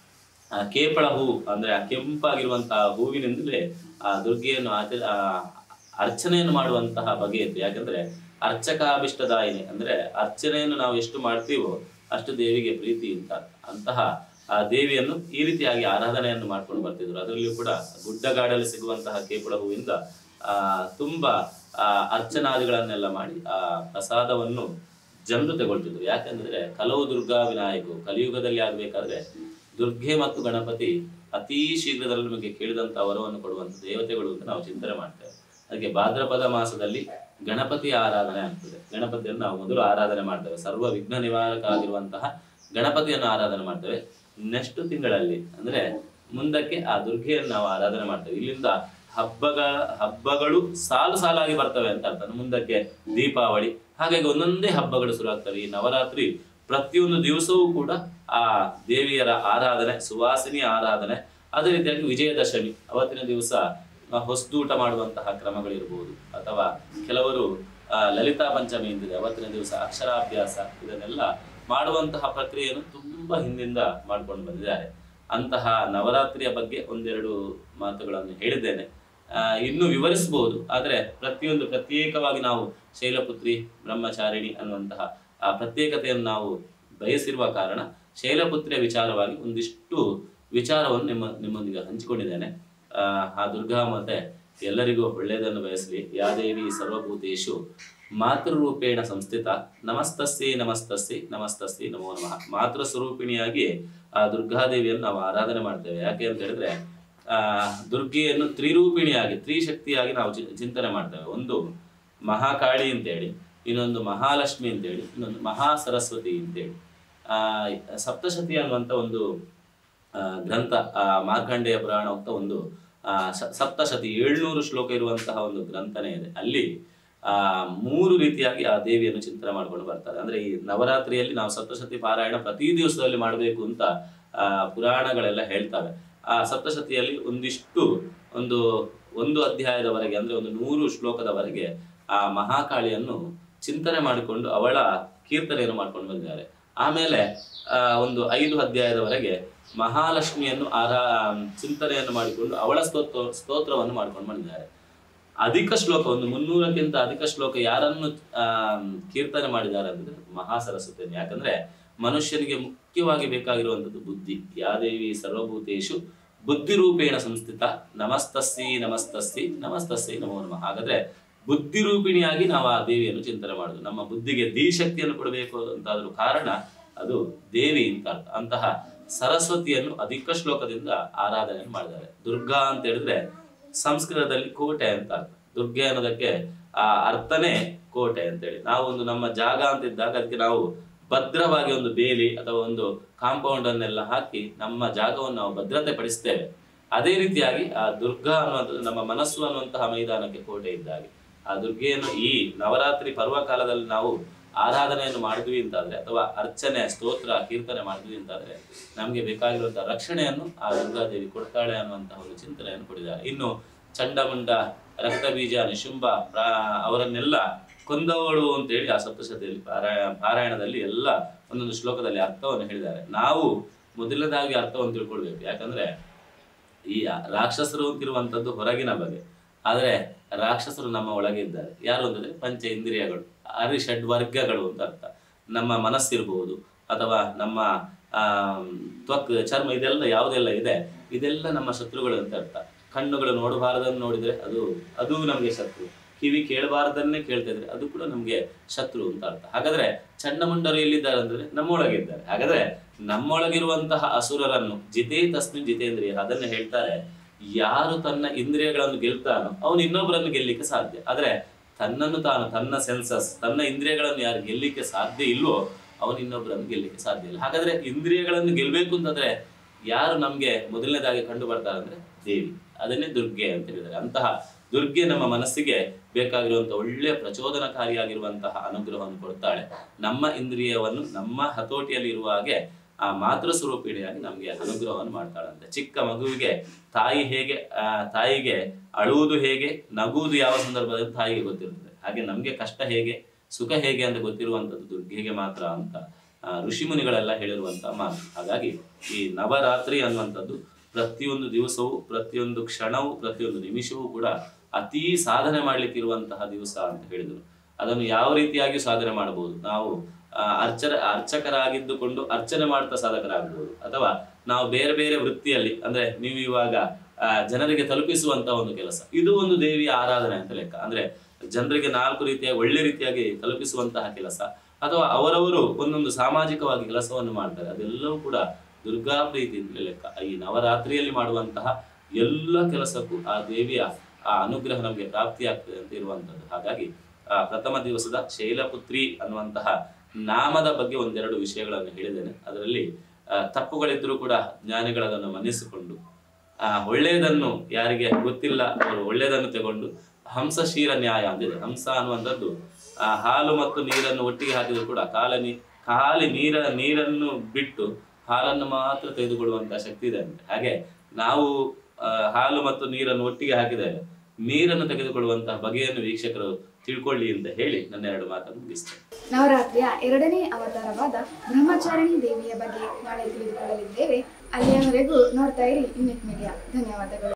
ಆ ಕೇಪಳ ಹೂ ಅಂದ್ರೆ ಆ ಕೆಂಪಾಗಿರುವಂತಹ ಹೂವಿನಿಂದಲೇ ಆ ದುರ್ಗೆಯನ್ನು ಆಚ ಆ ಅರ್ಚನೆಯನ್ನು ಮಾಡುವಂತಹ ಬಗೆ ಇತ್ತು ಯಾಕಂದ್ರೆ ಅರ್ಚಕಾಭಿಷ್ಟದಾಯಿನಿ ಅಂದ್ರೆ ಅರ್ಚನೆಯನ್ನು ನಾವು ಎಷ್ಟು ಮಾಡ್ತೀವೋ ಅಷ್ಟು ದೇವಿಗೆ ಪ್ರೀತಿ ಅಂತ ಅಂತಹ ಆ ದೇವಿಯನ್ನು ಈ ರೀತಿಯಾಗಿ ಆರಾಧನೆಯನ್ನು ಮಾಡ್ಕೊಂಡು ಬರ್ತಿದ್ರು ಅದರಲ್ಲಿಯೂ ಕೂಡ ಗುಡ್ಡಗಾಡಲ್ಲಿ ಸಿಗುವಂತಹ ಕೇಪಳ ಹೂವಿಂದ ಆ ತುಂಬಾ ಆ ಅರ್ಚನಾದಿಗಳನ್ನೆಲ್ಲ ಮಾಡಿ ಆ ಪ್ರಸಾದವನ್ನು ಜನರು ತಗೊಳ್ತಿದ್ರು ಯಾಕಂದ್ರೆ ಕಲವು ದುರ್ಗಾ ವಿನಾಯಕು ಕಲಿಯುಗದಲ್ಲಿ ಆಗ್ಬೇಕಾದ್ರೆ ದುರ್ಗೆ ಮತ್ತು ಗಣಪತಿ ಅತಿ ಶೀಘ್ರದಲ್ಲಿ ನಮಗೆ ಕೇಳಿದಂತ ವರವನ್ನು ಕೊಡುವಂತ ದೇವತೆಗಳು ಅಂತ ನಾವು ಚಿಂತನೆ ಮಾಡ್ತೇವೆ ಅದಕ್ಕೆ ಭಾದ್ರಪದ ಮಾಸದಲ್ಲಿ ಗಣಪತಿ ಆರಾಧನೆ ಆಗ್ತದೆ ಗಣಪತಿಯನ್ನು ನಾವು ಮೊದಲು ಆರಾಧನೆ ಮಾಡ್ತೇವೆ ಸರ್ವ ವಿಘ್ನ ನಿವಾರಕ ಆಗಿರುವಂತಹ ಗಣಪತಿಯನ್ನು ಆರಾಧನೆ ಮಾಡ್ತೇವೆ ನೆಕ್ಸ್ಟ್ ತಿಂಗಳಲ್ಲಿ ಅಂದ್ರೆ ಮುಂದಕ್ಕೆ ಆ ದುರ್ಗೆಯನ್ನು ನಾವು ಆರಾಧನೆ ಮಾಡ್ತೇವೆ ಇಲ್ಲಿಂದ ಹಬ್ಬಗಳ ಹಬ್ಬಗಳು ಸಾಲು ಸಾಲಾಗಿ ಬರ್ತವೆ ಅಂತ ಅರ್ಥ ಮುಂದಕ್ಕೆ ದೀಪಾವಳಿ ಹಾಗಾಗಿ ಒಂದೊಂದೇ ಹಬ್ಬಗಳು ಶುರು ಆಗ್ತವೆ ಈ ನವರಾತ್ರಿ ಪ್ರತಿಯೊಂದು ದಿವಸವೂ ಕೂಡ ಆ ದೇವಿಯರ ಆರಾಧನೆ ಸುವಾಸಿನಿ ಆರಾಧನೆ ಅದೇ ರೀತಿಯಾಗಿ ವಿಜಯದಶಮಿ ಅವತ್ತಿನ ದಿವಸ ಆ, ಹೊಸದೂಟ ಮಾಡುವಂತಹ ಕ್ರಮಗಳಿರ್ಬೋದು ಅಥವಾ ಕೆಲವರು ಆ, ಲಲಿತಾ ಪಂಚಮಿ ಎಂದಿದೆ ಅವತ್ತಿನ ದಿವಸ ಅಕ್ಷರಾಭ್ಯಾಸ ಇದನ್ನೆಲ್ಲ ಮಾಡುವಂತಹ ಪ್ರಕ್ರಿಯೆಯನ್ನು ತುಂಬಾ ಹಿಂದಿಂದ ಮಾಡ್ಕೊಂಡು ಬಂದಿದ್ದಾರೆ ಅಂತಹ ನವರಾತ್ರಿಯ ಬಗ್ಗೆ ಒಂದೆರಡು ಮಾತುಗಳನ್ನು ಹೇಳಿದ್ದೇನೆ ಆ, ಇನ್ನು ವಿವರಿಸಬಹುದು ಆದರೆ ಪ್ರತಿಯೊಂದು ಪ್ರತ್ಯೇಕವಾಗಿ ನಾವು ಶೈಲಪುತ್ರಿ ಬ್ರಹ್ಮಚಾರಿಣಿ ಅನ್ನುವಂತಹ ಆ ಪ್ರತ್ಯೇಕತೆಯನ್ನು ನಾವು ಬಯಸಿರುವ ಕಾರಣ ಶೈಲಪುತ್ರಿಯ ವಿಚಾರವಾಗಿ ಒಂದಿಷ್ಟು ವಿಚಾರವನ್ನು ನಿಮ್ಮ ನಿಮ್ಮೊಂದಿಗೆ ಹಂಚಿಕೊಂಡಿದ್ದೇನೆ ಆ, ಆ ದುರ್ಗಾ ಮಾತೆ ಎಲ್ಲರಿಗೂ ಒಳ್ಳೆಯದನ್ನು ಬಯಸಲಿ ಯಾದೇವಿ ಸರ್ವಭೂತೇಶು ಮಾತೃರೂಪೇಣ ಸಂಸ್ಥಿತ ನಮಸ್ತಸ್ಸೆ ನಮಸ್ತಸ್ಸೆ ನಮಸ್ತಸ್ಸೆ ನಮೋ ನಮಃ ಮಾತೃ ಸ್ವರೂಪಿಣಿಯಾಗಿ ಆ ದುರ್ಗಾದೇವಿಯನ್ನು ನಾವು ಆರಾಧನೆ ಮಾಡ್ತೇವೆ ಯಾಕೆ ಅಂತ ಹೇಳಿದ್ರೆ ಆ ದುರ್ಗೆಯನ್ನು ತ್ರಿರೂಪಿಣಿಯಾಗಿ ತ್ರಿಶಕ್ತಿಯಾಗಿ ನಾವು ಚಿ- ಚಿಂತನೆ ಮಾಡ್ತೇವೆ ಒಂದು ಮಹಾಕಾಳಿ ಅಂತೇಳಿ ಇನ್ನೊಂದು ಮಹಾಲಕ್ಷ್ಮಿ ಅಂತೇಳಿ ಇನ್ನೊಂದು ಮಹಾ ಸರಸ್ವತಿ ಅಂತೇಳಿ ಆ ಸಪ್ತಶತಿ ಅನ್ನುವಂಥ ಒಂದು ಆ, ಗ್ರಂಥ ಆ ಮಾರ್ಕಂಡೇಯ ಪುರಾಣ ಅಂತ ಒಂದು ಆ, ಸ- ಸಪ್ತಶತಿ ಏಳ್ನೂರು ಶ್ಲೋಕ ಇರುವಂತಹ ಒಂದು ಗ್ರಂಥನೇ ಇದೆ ಅಲ್ಲಿ ಆ ಮೂರು ರೀತಿಯಾಗಿ ಆ ದೇವಿಯನ್ನು ಚಿಂತನೆ ಮಾಡ್ಕೊಂಡು ಬರ್ತಾರೆ ಅಂದ್ರೆ ಈ ನವರಾತ್ರಿಯಲ್ಲಿ ನಾವು ಸಪ್ತಶತಿ ಪಾರಾಯಣ ಪ್ರತಿ ದಿವಸದಲ್ಲಿ ಮಾಡಬೇಕು ಅಂತ ಆ ಪುರಾಣಗಳೆಲ್ಲ ಹೇಳ್ತವೆ ಆ ಸಪ್ತಶತಿಯಲ್ಲಿ ಒಂದಿಷ್ಟು ಒಂದು ಒಂದು ಅಧ್ಯಾಯದವರೆಗೆ ಅಂದ್ರೆ ಒಂದು ನೂರು ಶ್ಲೋಕದವರೆಗೆ ಆ ಮಹಾಕಾಳಿಯನ್ನು ಚಿಂತನೆ ಮಾಡಿಕೊಂಡು ಅವಳ ಕೀರ್ತನೆಯನ್ನು ಮಾಡ್ಕೊಂಡು ಬಂದಿದ್ದಾರೆ ಆಮೇಲೆ ಆ ಒಂದು ಐದು ಅಧ್ಯಾಯದವರೆಗೆ ಮಹಾಲಕ್ಷ್ಮಿಯನ್ನು ಆರಾ ಚಿಂತನೆಯನ್ನು ಮಾಡಿಕೊಂಡು ಅವಳ ಸ್ತೋತ್ರ ಸ್ತೋತ್ರವನ್ನು ಮಾಡ್ಕೊಂಡು ಬಂದಿದ್ದಾರೆ ಅಧಿಕ ಶ್ಲೋಕ ಒಂದು ಮುನ್ನೂರಕ್ಕಿಂತ ಅಧಿಕ ಶ್ಲೋಕ ಯಾರನ್ನು ಆ ಕೀರ್ತನೆ ಮಾಡಿದ್ದಾರೆ ಅಂದ್ರೆ ಮಹಾ ಸರಸ್ವತಿಯನ್ನು ಯಾಕಂದ್ರೆ ಮನುಷ್ಯನಿಗೆ ಮುಖ್ಯವಾಗಿ ಬೇಕಾಗಿರುವಂತದ್ದು ಬುದ್ಧಿ ಯಾದೇವಿ ಸರ್ವಭೂತೇಶು ಬುದ್ಧಿ ರೂಪೇಣ ಸಂಸ್ಥಿತ ನಮಸ್ತಸ್ಸಿ ನಮಸ್ತಸ್ಸಿ ನಮಸ್ತಸ್ಸಿ ನಮೋ ನಮಃ ಹಾಗಾದ್ರೆ ಬುದ್ಧಿ ರೂಪಿಣಿಯಾಗಿ ನಾವು ಆ ದೇವಿಯನ್ನು ಚಿಂತನೆ ಮಾಡುದು ನಮ್ಮ ಬುದ್ಧಿಗೆ ಶಕ್ತಿಯನ್ನು ಕೊಡಬೇಕು ಅಂತಾದ್ರೂ ಕಾರಣ ಅದು ದೇವಿ ಅಂತ ಅರ್ಥ ಅಂತಹ ಸರಸ್ವತಿಯನ್ನು ಅಧಿಕ ಶ್ಲೋಕದಿಂದ ಆರಾಧನೆ ಮಾಡಿದ್ದಾರೆ ದುರ್ಗಾ ಅಂತ ಹೇಳಿದ್ರೆ ಸಂಸ್ಕೃತದಲ್ಲಿ ಕೋಟೆ ಅಂತ ಅರ್ಥ ದುರ್ಗೆ ಅನ್ನೋದಕ್ಕೆ ಆ ಅರ್ಥನೇ ಕೋಟೆ ಅಂತೇಳಿ ನಾವು ಒಂದು ನಮ್ಮ ಜಾಗ ಅಂತ ಇದ್ದಾಗ ಅದಕ್ಕೆ ನಾವು ಭದ್ರವಾಗಿ ಒಂದು ಬೇಲಿ ಅಥವಾ ಒಂದು ಕಾಂಪೌಂಡ್ ಅನ್ನೆಲ್ಲ ಹಾಕಿ ನಮ್ಮ ಜಾಗವನ್ನು ನಾವು ಭದ್ರತೆ ಪಡಿಸ್ತೇವೆ ಅದೇ ರೀತಿಯಾಗಿ ಆ ದುರ್ಗಾ ಅನ್ನುವಂಥದ್ದು ನಮ್ಮ ಮನಸ್ಸು ಅನ್ನುವಂತಹ ಮೈದಾನಕ್ಕೆ ಕೋಟೆ ಇದ್ದಾಗೆ ಆ ದುರ್ಗೆಯನ್ನು ಈ ನವರಾತ್ರಿ ಪರ್ವಕಾಲದಲ್ಲಿ ನಾವು ಆರಾಧನೆಯನ್ನು ಮಾಡಿದ್ವಿ ಅಂತಾದ್ರೆ ಅಥವಾ ಅರ್ಚನೆ ಸ್ತೋತ್ರ ಕೀರ್ತನೆ ಮಾಡಿದ್ವಿ ಅಂತಾದ್ರೆ ನಮಗೆ ಬೇಕಾಗಿರುವಂತಹ ರಕ್ಷಣೆಯನ್ನು ಆ ದುರ್ಗಾದೇವಿ ಕೊಡ್ತಾಳೆ ಅನ್ನುವಂತಹ ಒಂದು ಚಿಂತನೆಯನ್ನು ಕೊಟ್ಟಿದ್ದಾರೆ ಇನ್ನು ಚಂಡಮುಂಡ ರಕ್ತಬೀಜ ನಿಶುಂಭ ಪ್ರಾ- ಅವರನ್ನೆಲ್ಲ ಕೊಂದವಳು ಅಂತೇಳಿ ಆ ಸಪ್ತಶತಿಯಲ್ಲಿ ಪಾರಾಯ ಪಾರಾಯಣದಲ್ಲಿ ಎಲ್ಲ ಒಂದೊಂದು ಶ್ಲೋಕದಲ್ಲಿ ಅರ್ಥವನ್ನು ಹೇಳಿದ್ದಾರೆ ನಾವು ಮೊದಲನೇದಾಗಿ ಅರ್ಥವನ್ನು ತಿಳ್ಕೊಳ್ಬೇಕು ಯಾಕಂದ್ರೆ ಈ ರಾಕ್ಷಸರು ಅಂತಿರುವಂತದ್ದು ಹೊರಗಿನ ಬಗೆ ಆದ್ರೆ ರಾಕ್ಷಸರು ನಮ್ಮ ಒಳಗೆ ಇದ್ದಾರೆ ಯಾರು ಅಂತಂದ್ರೆ ಪಂಚ ಇಂದ್ರಿಯಗಳು ಅರಿ ಷಡ್ ವರ್ಗಗಳು ಅಂತ ಅರ್ಥ ನಮ್ಮ ಮನಸ್ಸಿರ್ಬಹುದು ಅಥವಾ ನಮ್ಮ ಆ ತ್ವಕ್ ಚರ್ಮ ಇದೆಲ್ಲ ಯಾವುದೆಲ್ಲ ಇದೆ ಇದೆಲ್ಲ ನಮ್ಮ ಶತ್ರುಗಳು ಅಂತ ಅರ್ಥ ಕಣ್ಣುಗಳು ನೋಡಬಾರದನ್ನು ನೋಡಿದ್ರೆ ಅದು ಅದು ನಮಗೆ ಶತ್ರು ಕಿವಿ ಕೇಳಬಾರದನ್ನೇ ಕೇಳ್ತಾ ಇದ್ರೆ ಅದು ಕೂಡ ನಮ್ಗೆ ಶತ್ರು ಅಂತ ಅರ್ಥ ಹಾಗಾದ್ರೆ ಚಂಡಮುಂಡರು ಎಲ್ಲಿದ್ದಾರೆ ಅಂದ್ರೆ ನಮ್ಮೊಳಗೆ ಇದ್ದಾರೆ ಹಾಗಾದ್ರೆ ನಮ್ಮೊಳಗಿರುವಂತಹ ಅಸುರರನ್ನು ಜಿತೇ ತಸ್ಮಿನ್ ಜಿತೇಂದ್ರಿಯ ಅದನ್ನ ಹೇಳ್ತಾರೆ ಯಾರು ತನ್ನ ಇಂದ್ರಿಯಗಳನ್ನು ಗೆಲ್ತಾನೋ ಅವನು ಇನ್ನೊಬ್ಬರನ್ನು ಗೆಲ್ಲಿಕ್ಕೆ ಸಾಧ್ಯ ಆದ್ರೆ ತನ್ನನ್ನು ತಾನು ತನ್ನ ಸೆನ್ಸಸ್ ತನ್ನ ಇಂದ್ರಿಯಗಳನ್ನು ಯಾರು ಗೆಲ್ಲಿಕ್ಕೆ ಸಾಧ್ಯ ಇಲ್ವೋ ಅವನು ಇನ್ನೊಬ್ಬರನ್ನು ಗೆಲ್ಲಲಿಕ್ಕೆ ಸಾಧ್ಯ ಇಲ್ಲ ಹಾಗಾದ್ರೆ ಇಂದ್ರಿಯಗಳನ್ನು ಗೆಲ್ಲಬೇಕು ಅಂತಂದ್ರೆ ಯಾರು ನಮ್ಗೆ ಮೊದಲನೇದಾಗಿ ಕಂಡು ಬರ್ತಾರೆ ಅಂದ್ರೆ ದೇವಿ ಅದನ್ನೇ ದುರ್ಗೆ ಅಂತ ಹೇಳಿದ್ದಾರೆ ಅಂತಹ ದುರ್ಗೆ ನಮ್ಮ ಮನಸ್ಸಿಗೆ ಬೇಕಾಗಿರುವಂತಹ ಒಳ್ಳೆ ಪ್ರಚೋದನಕಾರಿಯಾಗಿರುವಂತಹ ಅನುಗ್ರಹವನ್ನು ಕೊಡ್ತಾಳೆ ನಮ್ಮ ಇಂದ್ರಿಯವನ್ನು ನಮ್ಮ ಹತೋಟಿಯಲ್ಲಿ ಇರುವ ಹಾಗೆ ಆ ಮಾತೃ ಸ್ವರೂಪಿಣಿಯಾಗಿ ನಮಗೆ ಅನುಗ್ರಹವನ್ನು ಮಾಡ್ತಾಳಂತೆ ಚಿಕ್ಕ ಮಗುವಿಗೆ ತಾಯಿ ಹೇಗೆ ಆ ತಾಯಿಗೆ ಅಳುವುದು ಹೇಗೆ ನಗುವುದು ಯಾವ ಸಂದರ್ಭದಲ್ಲಿ ತಾಯಿಗೆ ಗೊತ್ತಿರ್ತದೆ ಹಾಗೆ ನಮ್ಗೆ ಕಷ್ಟ ಹೇಗೆ ಸುಖ ಹೇಗೆ ಅಂತ ಗೊತ್ತಿರುವಂತದ್ದು ದುರ್ಗೆಗೆ ಮಾತ್ರ ಅಂತ ಆ, ಋಷಿಮುನಿಗಳೆಲ್ಲ ಹೇಳಿರುವಂತ ಮಾತು ಹಾಗಾಗಿ ಈ ನವರಾತ್ರಿ ಅನ್ನುವಂಥದ್ದು ಪ್ರತಿಯೊಂದು ದಿವಸವೂ ಪ್ರತಿಯೊಂದು ಕ್ಷಣವೂ ಪ್ರತಿಯೊಂದು ನಿಮಿಷವೂ ಕೂಡ ಅತೀ ಸಾಧನೆ ಮಾಡ್ಲಿಕ್ಕೆ ಇರುವಂತಹ ದಿವಸ ಅಂತ ಹೇಳಿದರು ಅದನ್ನು ಯಾವ ರೀತಿಯಾಗಿ ಸಾಧನೆ ಮಾಡಬಹುದು ನಾವು ಆ, ಅರ್ಚರ ಅರ್ಚಕರಾಗಿದ್ದುಕೊಂಡು ಅರ್ಚನೆ ಮಾಡ್ತಾ ಸಾಧಕರಾಗಬಹುದು ಅಥವಾ ನಾವು ಬೇರೆ ಬೇರೆ ವೃತ್ತಿಯಲ್ಲಿ ಅಂದ್ರೆ ನೀವು ಇವಾಗ ಆ, ಜನರಿಗೆ ತಲುಪಿಸುವಂತ ಒಂದು ಕೆಲಸ ಇದು ಒಂದು ದೇವಿಯ ಆರಾಧನೆ ಅಂತ ಲೆಕ್ಕ ಅಂದ್ರೆ ಜನರಿಗೆ ನಾಲ್ಕು ರೀತಿಯ ಒಳ್ಳೆ ರೀತಿಯಾಗಿ ತಲುಪಿಸುವಂತಹ ಕೆಲಸ ಅಥವಾ ಅವರವರು ಒಂದೊಂದು ಸಾಮಾಜಿಕವಾಗಿ ಕೆಲಸವನ್ನು ಮಾಡ್ತಾರೆ ಅದೆಲ್ಲವೂ ಕೂಡ ದುರ್ಗಾ ಪ್ರೀತಿ ಅಂತ ಲೆಕ್ಕ ಈ ನವರಾತ್ರಿಯಲ್ಲಿ ಮಾಡುವಂತಹ ಎಲ್ಲ ಕೆಲಸಕ್ಕೂ ಆ ದೇವಿಯ ಆ ಅನುಗ್ರಹ ನಮಗೆ ಪ್ರಾಪ್ತಿಯಾಗ್ತದೆ ಅಂತ ಇರುವಂತದ್ದು ಹಾಗಾಗಿ ಆ ಪ್ರಥಮ ದಿವಸದ ಶೈಲಪುತ್ರಿ ಅನ್ನುವಂತಹ ನಾಮದ ಬಗ್ಗೆ ಒಂದೆರಡು ವಿಷಯಗಳನ್ನು ಹೇಳಿದ್ದೇನೆ ಅದರಲ್ಲಿ ಆ, ತಪ್ಪುಗಳಿದ್ರೂ ಕೂಡ ಜ್ಞಾನಿಗಳು ಅದನ್ನು ಮನ್ನಿಸಿಕೊಂಡು ಆ ಒಳ್ಳೆಯದನ್ನು ಯಾರಿಗೆ ಗೊತ್ತಿಲ್ಲ ಅವರು ಒಳ್ಳೆಯದನ್ನು ತಗೊಂಡು ಹಂಸ ಕ್ಷೀರ ನ್ಯಾಯ ಅಂದಿದೆ ಹಂಸ ಅನ್ನುವಂಥದ್ದು ಆ ಹಾಲು ಮತ್ತು ನೀರನ್ನು ಒಟ್ಟಿಗೆ ಹಾಕಿದ್ರು ಕೂಡ ಕಾಲ ನೀ ಖಾಲಿ ನೀರ ನೀರನ್ನು ಬಿಟ್ಟು ಹಾಲನ್ನು ಮಾತ್ರ ತೆಗೆದುಕೊಳ್ಳುವಂತಹ ಶಕ್ತಿ ಇದೆ ಅಂತೆ ಹಾಗೆ ನಾವು ಆ, ಹಾಲು ಮತ್ತು ನೀರನ್ನು ಒಟ್ಟಿಗೆ ಹಾಕಿದರೆ ನೀರನ್ನು ತೆಗೆದುಕೊಳ್ಳುವಂತಹ ಬಗೆಯನ್ನು ವೀಕ್ಷಕರು ತಿಳ್ಕೊಳ್ಳಿ ಅಂತ ಹೇಳಿ ನನ್ನ ಎರಡು ಮಾತನ್ನು ಮುಗಿಸ್ತೇನೆ ನವರಾತ್ರಿಯ ಎರಡನೇ ಅವತಾರವಾದ ಬ್ರಹ್ಮಚಾರಿಣಿ ದೇವಿಯ ಬಗ್ಗೆ ನಾಳೆ ತಿಳಿದುಕೊಳ್ಳಲಿದ್ದೇವೆ ಅಲ್ಲಿಯವರೆಗೂ ನೋಡ್ತಾ ಇರಿ ಯೂನಿಟ್ ಮೀಡಿಯಾ ಧನ್ಯವಾದಗಳು